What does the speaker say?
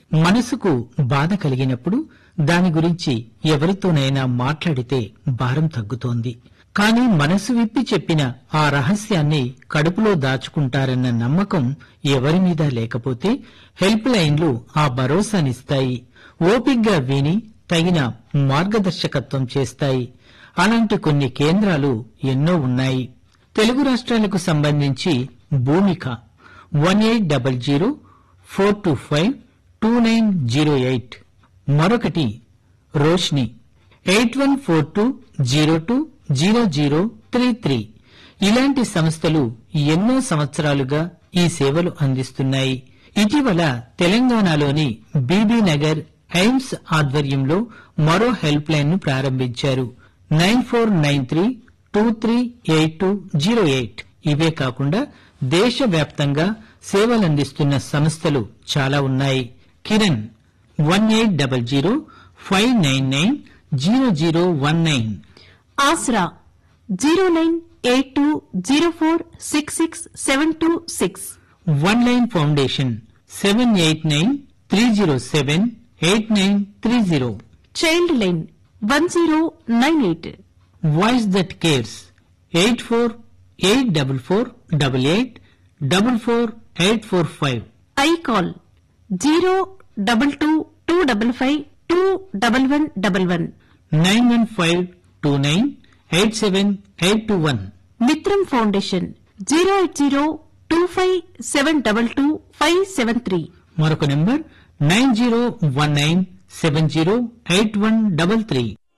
మనసుకు బాధ కలిగినప్పుడు దాని గురించి ఎవరితోనైనా మాట్లాడితే భారం తగ్గుతోంది కాని మనసు విప్పి చెప్పిన ఆ రహస్యాన్ని కడుపులో దాచుకుంటారన్న నమ్మకం ఎవరి మీద లేకపోతే హెల్ప్ లైన్లు ఆ భరోసానిస్తాయి ఓపిగ్గా విని తగిన మార్గదర్శకత్వం చేస్తాయి అలాంటి కొన్ని కేంద్రాలు ఎన్నో ఉన్నాయి తెలుగు రాష్ట్రాలకు సంబంధించి Bhumika one eight double zero four two five two nine zero eight మరొకటి Roshni eight one four two zero two zero zero three three ఇలాంటి సంస్థలు ఎన్నో సంవత్సరాలుగా ఈ సేవలు అందిస్తున్నాయి ఇటీవల తెలంగాణలోని బీబీ నగర్ ఎయిమ్స్ ఆధ్వర్యంలో మరో హెల్ప్ లైన్ ను ప్రారంభించారు nine four nine three two three eight two zero eight ఇవే కాకుండా దేశవ్యాప్తంగా సేవలందిస్తున్న సంస్థలు చాలా ఉన్నాయి Kiran one eight double zero five nine nine zero zero one nine Aasara zero nine eight two zero four six six seven two six one line foundation seven eight nine three zero seven eight nine three zero child line one zero nine eight voice that cares eight four eight double four double eight double four eight four five I call zero double two two double five two double one double one nine one five two nine eight seven eight two one Mitram foundation zero eight zero two five seven double two five seven three మరొక number nine zero one nine seven zero eight one double three